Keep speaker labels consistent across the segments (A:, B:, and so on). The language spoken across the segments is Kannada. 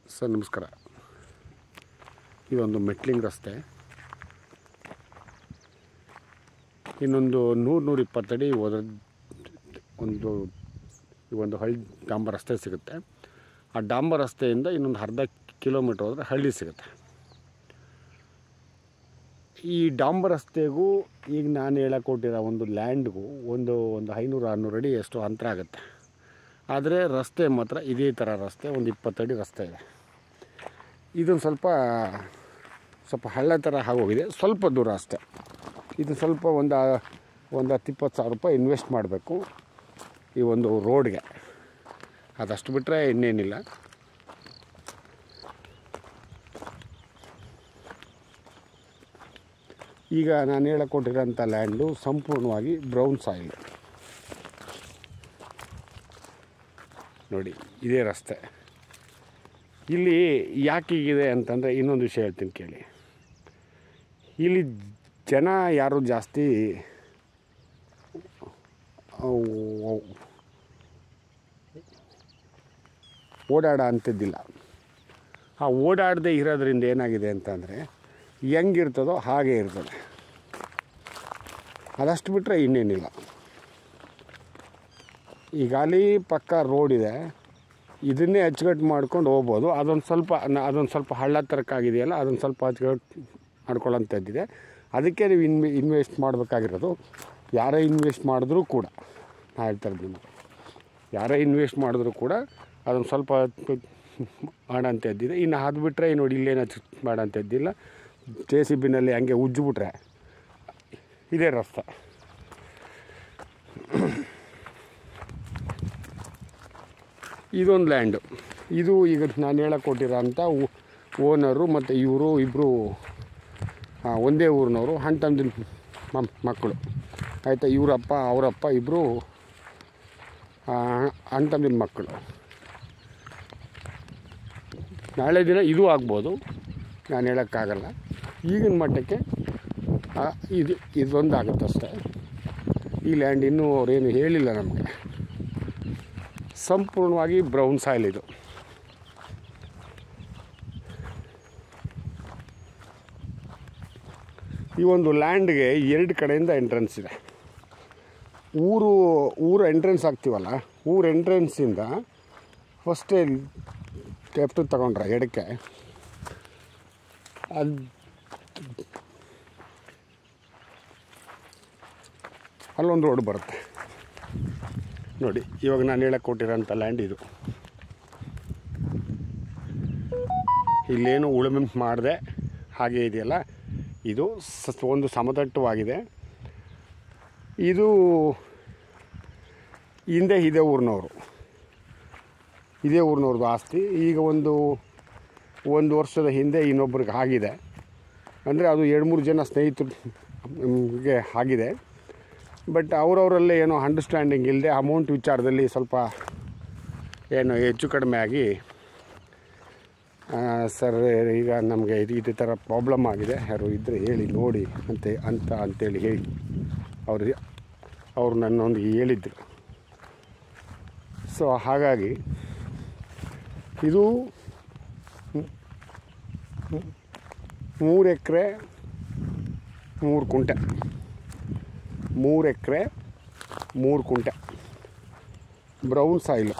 A: ಸರ್ ನಮಸ್ಕಾರ ಇದೊಂದು ಮೆಟ್ಲಿಂಗ್ ರಸ್ತೆ ಇನ್ನೊಂದು ನೂರು ನೂರ ಇಪ್ಪತ್ತಡಿ ಹೋದ ಒಂದು ಈ ಒಂದು ಹಳ್ಳಿ ಡಾಂಬರ್ ರಸ್ತೆ ಸಿಗುತ್ತೆ ಆ ಡಾಂಬರ್ ರಸ್ತೆಯಿಂದ ಇನ್ನೊಂದು ಅರ್ಧ ಕಿಲೋಮೀಟ್ರ್ ಹೋದರೆ ಹಳ್ಳಿ ಸಿಗುತ್ತೆ ಈ ಡಾಂಬರ್ ರಸ್ತೆಗೂ ಈಗ ನಾನು ಹೇಳಕ್ಕೆ ಕೊಟ್ಟಿರೋ ಒಂದು ಲ್ಯಾಂಡ್ಗೂ ಒಂದು ಒಂದು ಐನೂರು ಆರುನೂರು ಅಡಿ ಎಷ್ಟು ಅಂತರ ಆಗುತ್ತೆ ಆದರೆ ರಸ್ತೆ ಮಾತ್ರ ಇದೇ ಥರ ರಸ್ತೆ ಒಂದು ಇಪ್ಪತ್ತಡಿ ರಸ್ತೆ ಇದೆ ಇದೊಂದು ಸ್ವಲ್ಪ ಸ್ವಲ್ಪ ಹಳ್ಳ ಥರ ಆಗೋಗಿದೆ ಸ್ವಲ್ಪ ದೂರ ಅಷ್ಟೇ ಇದು ಸ್ವಲ್ಪ ಒಂದು ಒಂದು ಹತ್ತು ಇಪ್ಪತ್ತು ಸಾವಿರ ರೂಪಾಯಿ ಇನ್ವೆಸ್ಟ್ ಮಾಡಬೇಕು ಈ ಒಂದು ರೋಡ್ಗೆ ಅದಷ್ಟು ಬಿಟ್ಟರೆ ಇನ್ನೇನಿಲ್ಲ ಈಗ ನಾನು ಹೇಳಕ್ಕೆ ಕೊಟ್ಟಿರೋಂಥ ಲ್ಯಾಂಡು ಸಂಪೂರ್ಣವಾಗಿ ಬ್ರೌನ್ ಸಾಯಿಲ್ ನೋಡಿ ಇದೇ ರಸ್ತೆ ಇಲ್ಲಿ ಯಾಕೆ ಹೀಗಿದೆ ಅಂತಂದರೆ ಇನ್ನೊಂದು ವಿಷಯ ಹೇಳ್ತೀನಿ ಕೇಳಿ ಇಲ್ಲಿ ಜನ ಯಾರು ಜಾಸ್ತಿ ಅವ್- ಓಡಾಡ ಅಂತಿದ್ದಿಲ್ಲ ಆ ಓಡಾಡದೆ ಇರೋದ್ರಿಂದ ಏನಾಗಿದೆ ಅಂತಂದರೆ ಹೆಂಗಿರ್ತದೋ ಹಾಗೆ ಇರ್ತದೆ ಅದಷ್ಟು ಬಿಟ್ಟರೆ ಇನ್ನೇನಿಲ್ಲ ಈಗ ಅಲ್ಲಿ ಪಕ್ಕ ರೋಡ್ ಇದೆ ಇದನ್ನೇ ಅಚ್ಚುಕಟ್ಟು ಮಾಡ್ಕೊಂಡು ಹೋಗ್ಬೋದು ಅದೊಂದು ಸ್ವಲ್ಪ ನ- ಅದೊಂದು ಸ್ವಲ್ಪ ಹಳ್ಳ ತರಕ್ಕಾಗಿದೆಯಲ್ಲ ಅದೊಂದು ಸ್ವಲ್ಪ ಅಚ್ಚುಕಟ್ಟು ಮಾಡ್ಕೊಳ್ಳೋಂಥದ್ದಿದೆ ಅದಕ್ಕೆ ನೀವು ಇನ್ವೆ ಇನ್ವೆಸ್ಟ್ ಮಾಡಬೇಕಾಗಿರೋದು ಯಾರೇ ಇನ್ವೆಸ್ಟ್ ಮಾಡಿದ್ರೂ ಕೂಡ ನಾ ಹೇಳ್ತಾ ಇದ್ದೀನಿ ನಿಮಗೆ ಯಾರೇ ಇನ್ವೆಸ್ಟ್ ಮಾಡಿದ್ರೂ ಕೂಡ ಅದೊಂದು ಸ್ವಲ್ಪ ಮಾಡೋಂಥದ್ದಿದೆ ಇನ್ನು ಅದು ಬಿಟ್ಟರೆ ನೋಡಿ ಇಲ್ಲೇನು ಹಚ್ಚ ಮಾಡೋಂಥದ್ದಿಲ್ಲ ಜೆ ಸಿ ಬಿನಲ್ಲಿ ಹಂಗೆ ಉಜ್ಜಿಬಿಟ್ರೆ ಇದೇ ರಸ್ತೆ ಇದೊಂದು ಲ್ಯಾಂಡು ಇದು ಈಗ ನಾನು ಹೇಳಕ್ಕೆ ಕೊಟ್ಟಿರೋ ಅಂಥ ಓನರು ಮತ್ತು ಇವರು ಇಬ್ಬರು ಒಂದೇ ಊರಿನವರು ಹಣ್ಣು ತಂದಿನ ಮಕ್ಕಳು ಆಯಿತಾ ಇವರಪ್ಪ ಅವರಪ್ಪ ಇಬ್ಬರು ಹಣ್ಣು ತಂದಿನ ಮಕ್ಕಳು ನಾಳೆ ದಿನ ಇದು ಆಗ್ಬೋದು ನಾನು ಹೇಳೋಕ್ಕಾಗಲ್ಲ ಈಗಿನ ಮಟ್ಟಕ್ಕೆ ಆ, ಇದು ಇದೊಂದು ಆಗುತ್ತಷ್ಟೇ ಈ ಲ್ಯಾಂಡ್ ಇನ್ನೂ ಅವರೇನು ಹೇಳಿಲ್ಲ ನಮಗೆ ಸಂಪೂರ್ಣವಾಗಿ ಬ್ರೌನ್ ಸಾಯಿಲ್ ಇದು ಈ ಒಂದು ಲ್ಯಾಂಡ್ಗೆ ಎರಡು ಕಡೆಯಿಂದ ಎಂಟ್ರೆನ್ಸ್ ಇದೆ ಊರು ಊರು ಎಂಟ್ರೆನ್ಸ್ ಆಗ್ತೀವಲ್ಲ ಊರು ಎಂಟ್ರೆನ್ಸಿಂದ ಫಸ್ಟೇ ಲೆಫ್ಟ್ ತಗೊಂಡ್ರೆ ಎಡಕ್ಕೆ ಅದು ಅಲ್ಲೊಂದು ರೋಡ್ ಬರುತ್ತೆ ನೋಡಿ ಇವಾಗ ನಾನು ಹೇಳಕ್ಕೆ ಕೊಟ್ಟಿರೋಂಥ ಲ್ಯಾಂಡ್ ಇದು ಇಲ್ಲೇನು ಉಳುಮೆ ಮಾಡಿದೆ ಹಾಗೆ ಇದೆಯಲ್ಲ ಇದು ಸ ಒಂದು ಸಮತಟ್ಟವಾಗಿದೆ ಇದು ಹಿಂದೆ ಇದೇ ಊರಿನವರು ಇದೇ ಊರಿನವ್ರದ್ದು ಆಸ್ತಿ ಈಗ ಒಂದು ಒಂದು ವರ್ಷದ ಹಿಂದೆ ಇನ್ನೊಬ್ರಿಗೆ ಆಗಿದೆ ಅಂದರೆ ಅದು ಎರಡು ಮೂರು ಜನ ಸ್ನೇಹಿತರಿಗೆ ಆಗಿದೆ ಬಟ್ ಅವರವರಲ್ಲೇ ಏನೋ ಅಂಡರ್ಸ್ಟ್ಯಾಂಡಿಂಗ್ ಇಲ್ಲದೆ ಅಮೌಂಟ್ ವಿಚಾರದಲ್ಲಿ ಸ್ವಲ್ಪ ಏನು ಹೆಚ್ಚು ಕಡಿಮೆ ಆಗಿ ಆ, ಸರ್ ಈಗ ನಮಗೆ ಇದು ಇದೇ ಥರ ಪ್ರಾಬ್ಲಮ್ ಆಗಿದೆ ಯಾರು ಇದ್ದರೆ ಹೇಳಿ ನೋಡಿ ಅಂತ ಅಂತ ಅಂತೇಳಿ ಹೇಳಿ ಅವರು ಅವರು ನನ್ನೊಂದು ಹೇಳಿದ್ರು ಸೊ ಹಾಗಾಗಿ ಇದು ಮೂರು ಎಕರೆ ಮೂರು ಕುಂಟೆ ಮೂರು ಎಕರೆ ಮೂರು ಕುಂಟೆ ಬ್ರೌನ್ ಸಾಯಿಲು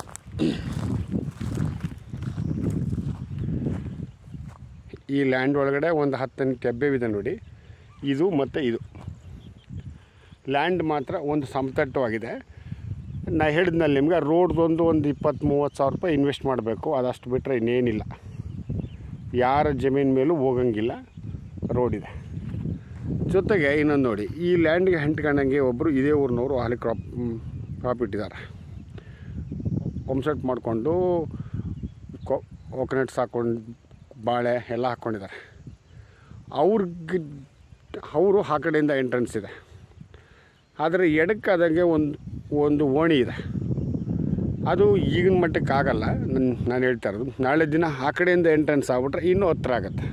A: ಈ ಲ್ಯಾಂಡ್ ಒಳಗಡೆ ಒಂದು ಹತ್ತನೇ ಕೆಬ್ಬೆವಿದೆ ನೋಡಿ ಇದು ಮತ್ತು ಇದು ಲ್ಯಾಂಡ್ ಮಾತ್ರ ಒಂದು ಸಮತಟ್ಟವಾಗಿದೆ ನಾ ಹೇಳಿದ್ನಲ್ಲ ನಿಮ್ಗೆ ರೋಡ್ದೊಂದು ಒಂದು ಇಪ್ಪತ್ತು ಮೂವತ್ತು ಸಾವಿರ ರೂಪಾಯಿ ಇನ್ವೆಸ್ಟ್ ಮಾಡಬೇಕು ಅದಷ್ಟು ಬಿಟ್ಟರೆ ಇನ್ನೇನಿಲ್ಲ ಯಾರ ಜಮೀನು ಮೇಲೂ ಹೋಗಂಗಿಲ್ಲ ರೋಡ್ ಇದೆ ಜೊತೆಗೆ ಇನ್ನೊಂದು ನೋಡಿ ಈ ಲ್ಯಾಂಡ್ಗೆ ಅಂಟ್ಕೊಂಡಂಗೆ ಒಬ್ಬರು ಇದೇ ಊರಿನವರು ಹಾಲಿ ಕ್ರಾಪ್ ಕ್ರಾಪ್ ಇಟ್ಟಿದ್ದಾರೆ ಪಂಪ್ಸೆಟ್ ಮಾಡಿಕೊಂಡು ಕೊ ಕೋಕೋನಟ್ಸ್ ಹಾಕ್ಕೊಂಡು ಬಾಳೆ ಎಲ್ಲ ಹಾಕ್ಕೊಂಡಿದ್ದಾರೆ ಅವ್ರಿಗೆ ಅವರು ಆ ಕಡೆಯಿಂದ ಎಂಟ್ರೆನ್ಸ್ ಇದೆ ಆದರೆ ಎಡಕ್ಕಾದಂಗೆ ಒಂದು ಒಂದು ಓಣಿ ಇದೆ ಅದು ಈಗಿನ ಮಟ್ಟಕ್ಕೆ ಆಗಲ್ಲ ನನ್ನ ನಾನು ಹೇಳ್ತಾ ಇರೋದು ನಾಳೆ ದಿನ ಆ ಕಡೆಯಿಂದ ಎಂಟ್ರೆನ್ಸ್ ಆಗ್ಬಿಟ್ರೆ ಇನ್ನೂ ಹತ್ರ ಆಗುತ್ತೆ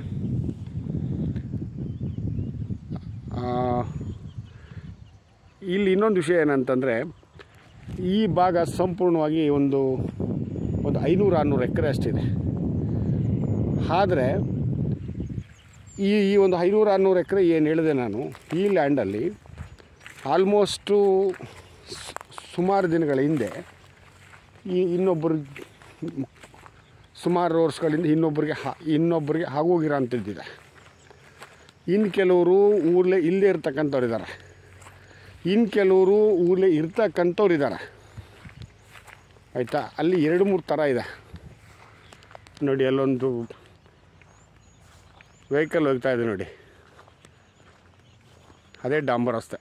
A: ಆ, ಇಲ್ಲಿ ಇನ್ನೊಂದು ವಿಷಯ ಏನಂತಂದರೆ ಈ ಭಾಗ ಸಂಪೂರ್ಣವಾಗಿ ಒಂದು ಒಂದು ಐನೂರು ಆರುನೂರು ಎಕರೆ ಅಷ್ಟಿದೆ ಆದರೆ ಈ ಈ ಒಂದು ಐನೂರು ಆರುನೂರು ಎಕರೆ ಏನು ಹೇಳಿದೆ ನಾನು ಈ ಲ್ಯಾಂಡಲ್ಲಿ ಆಲ್ಮೋಸ್ಟು ಸುಮಾರು ದಿನಗಳ ಹಿಂದೆ ಈ ಇನ್ನೊಬ್ಬರು ಸುಮಾರು ವರ್ಷಗಳಿಂದ ಇನ್ನೊಬ್ಬರಿಗೆ ಹಾ ಇನ್ನೊಬ್ಬರಿಗೆ ಆಗೋಗಿರೋ ಅಂಥದ್ದಿದೆ ಇನ್ನು ಕೆಲವರು ಊರ್ಲೆ ಇಲ್ಲೇ ಇರ್ತಕ್ಕಂಥವ್ರು ಇದ್ದಾರೆ ಇನ್ನು ಕೆಲವರು ಊರ್ಲೆ ಇರ್ತಕ್ಕಂಥವ್ರು ಇದ್ದಾರೆ ಆಯಿತಾ ಅಲ್ಲಿ ಎರಡು ಮೂರು ಥರ ಇದೆ ನೋಡಿ ಅಲ್ಲೊಂದು ವೆಹಿಕಲ್ ಹೋಗ್ತಾ ಇದೆ ನೋಡಿ ಅದೇ ಡಾಂಬರ್ ರಸ್ತೆ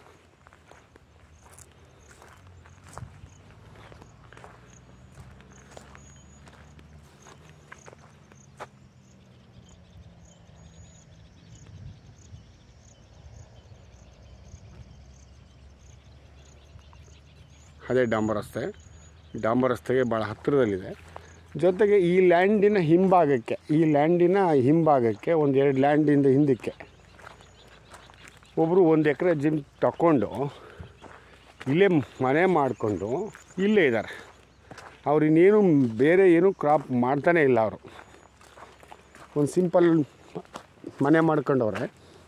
A: ಅದೇ ಡಾಂಬರ್ ರಸ್ತೆ ಡಾಂಬರ್ ರಸ್ತೆಗೆ ಭಾಳ ಹತ್ತಿರದಲ್ಲಿದೆ ಜೊತೆಗೆ ಈ ಲ್ಯಾಂಡಿನ ಹಿಂಭಾಗಕ್ಕೆ ಈ ಲ್ಯಾಂಡಿನ ಹಿಂಭಾಗಕ್ಕೆ ಒಂದು ಎರಡು ಲ್ಯಾಂಡಿಂದ ಹಿಂದಕ್ಕೆ ಒಬ್ಬರು ಒಂದು ಎಕರೆ ಜಿಮ್ ತಗೊಂಡು ಇಲ್ಲೇ ಮನೆ ಮಾಡಿಕೊಂಡು ಇಲ್ಲೇ ಇದ್ದಾರೆ ಅವ್ರು ಇನ್ನೇನು ಬೇರೆ ಏನು ಕ್ರಾಪ್ ಮಾಡ್ತಾನೇ ಇಲ್ಲ ಅವರು ಒಂದು ಸಿಂಪಲ್ ಮನೆ ಮಾಡ್ಕೊಂಡವ್ರೆ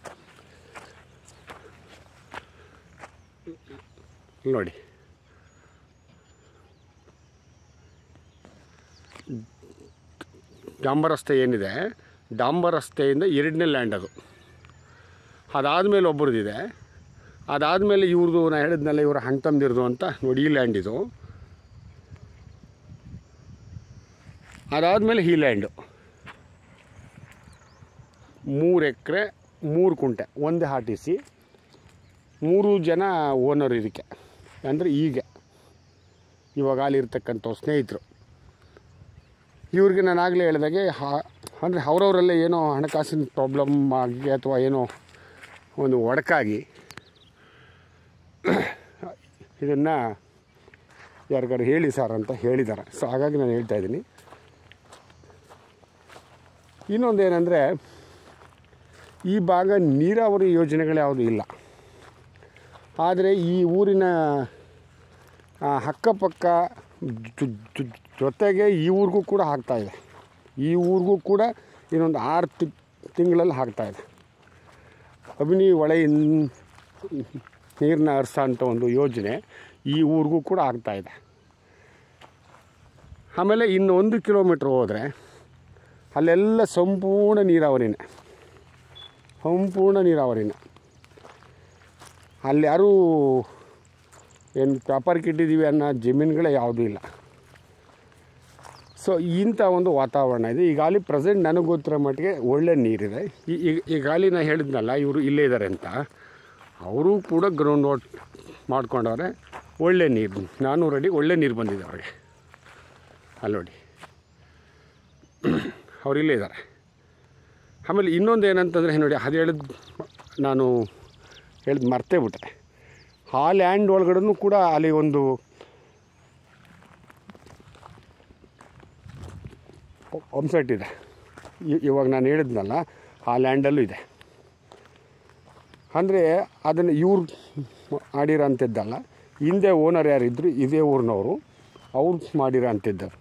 A: ನೋಡಿ ಡಾಂಬರ್ ರಸ್ತೆ ಏನಿದೆ ಡಾಂಬರ್ ರಸ್ತೆಯಿಂದ ಎರಡನೇ ಲ್ಯಾಂಡ್ ಅದು ಅದಾದಮೇಲೆ ಒಬ್ಬರದಿದೆ ಅದಾದಮೇಲೆ ಇವ್ರದ್ದು ನಾ ಹೇಳಿದ್ನಲ್ಲ ಇವ್ರ ಹಣ್ತಂದಿರ್ದು ಅಂತ ನೋಡಿ ಈ ಲ್ಯಾಂಡ್ ಇದು ಅದಾದಮೇಲೆ ಈ ಲ್ಯಾಂಡು ಮೂರು ಎಕರೆ ಮೂರು ಕುಂಟೆ ಒಂದೇ ಹಾಟಿಸಿ ಮೂರು ಜನ ಓನರ್ ಇದಕ್ಕೆ ಅಂದರೆ ಈಗ ಇವಾಗ ಅಲ್ಲಿರ್ತಕ್ಕಂಥ ಸ್ನೇಹಿತರು ಇವ್ರಿಗೆ ನಾನು ಆಗಲೇ ಹೇಳಿದಾಗೆ ಹಾ ಅಂದರೆ ಅವರವರಲ್ಲೇ ಏನೋ ಹಣಕಾಸಿನ ಪ್ರಾಬ್ಲಮ್ ಆಗಿ ಅಥವಾ ಏನೋ ಒಂದು ಒಡಕಾಗಿ ಇದನ್ನು ಯಾರಿಗಾರು ಹೇಳಿ ಸರ್ ಅಂತ ಹೇಳಿದ್ದಾರೆ ಸೊ ಹಾಗಾಗಿ ನಾನು ಹೇಳ್ತಾ ಇದ್ದೀನಿ ಇನ್ನೊಂದು ಏನಂದರೆ ಈ ಭಾಗ ನೀರಾವರಿ ಯೋಜನೆಗಳು ಯಾವುದೂ ಇಲ್ಲ ಆದರೆ ಈ ಊರಿನ ಆ, ಅಕ್ಕಪಕ್ಕ ಜೊ- ಜೊ- ಜೊತೆಗೆ ಈ ಊರಿಗೂ ಕೂಡ ಹಾಕ್ತಾಯಿದೆ ಈ ಊರಿಗೂ ಕೂಡ ಇನ್ನೊಂದು ಆರು ತಿ ತಿಂಗಳಲ್ಲಿ ಹಾಕ್ತಾಯಿದೆ ಅಭಿನಿ ಹೊಳೆ ಇನ್- ನೀರನ್ನ ಹರಿಸ ಅಂತ ಒಂದು ಯೋಜನೆ ಈ ಊರಿಗೂ ಕೂಡ ಆಗ್ತಾಯಿದೆ ಆಮೇಲೆ ಇನ್ನು ಒಂದು ಕಿಲೋಮೀಟ್ರ್ ಹೋದರೆ ಅಲ್ಲೆಲ್ಲ ಸಂಪೂರ್ಣ ನೀರಾವರಿನೇ ಸಂಪೂರ್ಣ ನೀರಾವರಿನೇ ಅಲ್ಲಿ ಯಾರೂ ಏನು ವ್ಯಾಪಾರಕ್ಕೆ ಇಟ್ಟಿದ್ದೀವಿ ಅನ್ನೋ ಜಮೀನುಗಳೇ ಯಾವುದೂ ಇಲ್ಲ ಸೊ ಇಂಥ ಒಂದು ವಾತಾವರಣ ಇದೆ ಈಗ ಅಲ್ಲಿ ಪ್ರೆಸೆಂಟ್ ನನಗೆ ಗೊತ್ತಿರೋ ಮಟ್ಟಿಗೆ ಒಳ್ಳೆ ನೀರಿದೆ ಈ ಈ- ಈ ಗಾಳಿ ನಾನು ಹೇಳಿದ್ನಲ್ಲ ಇವರು ಇಲ್ಲೇ ಇದ್ದಾರೆ ಅಂತ ಅವರು ಕೂಡ ಗ್ರೌಂಡ್ ವಾಟ್ ಮಾಡ್ಕೊಂಡವ್ರೆ ಒಳ್ಳೆ ನೀರು ನಾನ್ನೂರು ಅಡಿ ಒಳ್ಳೆ ನೀರು ಬಂದಿದೆ ಅವ್ರಿಗೆ ಅಲ್ಲಿ ನೋಡಿ ಅವ್ರು ಇಲ್ಲೇ ಇದ್ದಾರೆ ಆಮೇಲೆ ಇನ್ನೊಂದು ಏನಂತಂದರೆ ನೋಡಿ ಅದು ಹೇಳಿದ್ ನಾನು ಹೇಳಿದ್ ಮರ್ತೇ ಬಿಟ್ಟೆ ಆ ಲ್ಯಾಂಡ್ ಒಳಗಡೆನೂ ಕೂಡ ಅಲ್ಲಿ ಒಂದು ಪಂಪ್ಸೆಟ್ ಇದೆ ಇ- ಇವಾಗ ನಾನು ಹೇಳಿದ್ನಲ್ಲ ಆ ಲ್ಯಾಂಡಲ್ಲೂ ಇದೆ ಅಂದರೆ ಅದನ್ನು ಇವ್ರು ಮಾಡಿರೋ ಅಂಥದ್ದಲ್ಲ ಹಿಂದೆ ಓನರ್ ಯಾರಿದ್ದರು ಇದೇ ಊರಿನವರು ಅವ್ರು ಮಾಡಿರೋ ಅಂಥದ್ದು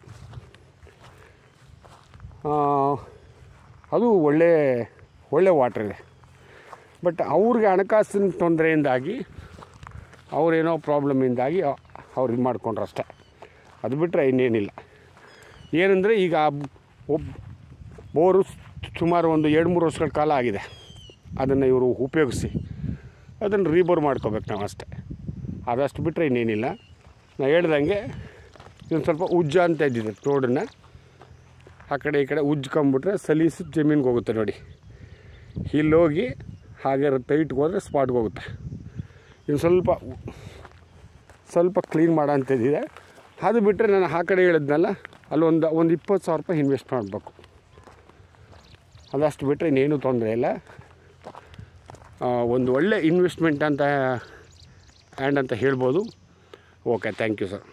A: ಅದು ಒಳ್ಳೆ ಒಳ್ಳೆ ವಾಟ್ರ್ ಇದೆ ಬಟ್ ಅವ್ರಿಗೆ ಹಣಕಾಸಿನ ತೊಂದರೆಯಿಂದಾಗಿ ಅವರೇನೋ ಪ್ರಾಬ್ಲಮಿಂದಾಗಿ ಅವ್ರು ಇದು ಮಾಡ್ಕೊಂಡ್ರು ಅಷ್ಟೇ ಅದು ಬಿಟ್ಟರೆ ಇನ್ನೇನಿಲ್ಲ ಏನಂದರೆ ಈಗ ಒಬ್ಬ ಬೋರು ಸುಮಾರು ಒಂದು ಎರಡು ಮೂರು ವರ್ಷಗಳ ಕಾಲ ಆಗಿದೆ ಅದನ್ನು ಇವರು ಉಪಯೋಗಿಸಿ ಅದನ್ನು ರೀಬೋರ್ ಮಾಡ್ಕೋಬೇಕು ನಾವು ಅಷ್ಟೇ ಅದಷ್ಟು ಬಿಟ್ಟರೆ ಇನ್ನೇನಿಲ್ಲ ನಾ ಹೇಳ್ದಂಗೆ ಇದೊಂದು ಸ್ವಲ್ಪ ಉಜ್ಜ ಅಂತ ಇದ್ದಿದೆ ರೋಡನ್ನು ಆ ಕಡೆ ಈ ಕಡೆ ಉಜ್ಕೊಂಬಿಟ್ರೆ ಸಲೀಸು ಜಮೀನಿಗೆ ಹೋಗುತ್ತೆ ನೋಡಿ ಇಲ್ಲೋಗಿ ಹಾಗೆ ಟೈಟ್ಗೆ ಹೋದರೆ ಸ್ಪಾಟ್ಗೆ ಹೋಗುತ್ತೆ ಇನ್ನು ಸ್ವಲ್ಪ ಸ್ವಲ್ಪ ಕ್ಲೀನ್ ಮಾಡೋ ಅಂಥದ್ದಿದೆ ಅದು ಬಿಟ್ಟರೆ ನಾನು ಆ ಕಡೆ ಹೇಳಿದ್ನಲ್ಲ ಅಲ್ಲೊಂದು ಒಂದು ಇಪ್ಪತ್ತು ಸಾವಿರ ರೂಪಾಯಿ ಇನ್ವೆಸ್ಟ್ ಮಾಡಬೇಕು ಅದಷ್ಟು ಬಿಟ್ಟರೆ ಇನ್ನೇನು ತೊಂದರೆ ಇಲ್ಲ ಆ, ಒಂದು ಒಳ್ಳೆ ಇನ್ವೆಸ್ಟ್ಮೆಂಟ್ ಅಂತ ಆ್ಯಂಡ್ ಅಂತ ಹೇಳ್ಬೋದು ಓಕೆ ಥ್ಯಾಂಕ್ ಯು ಸರ್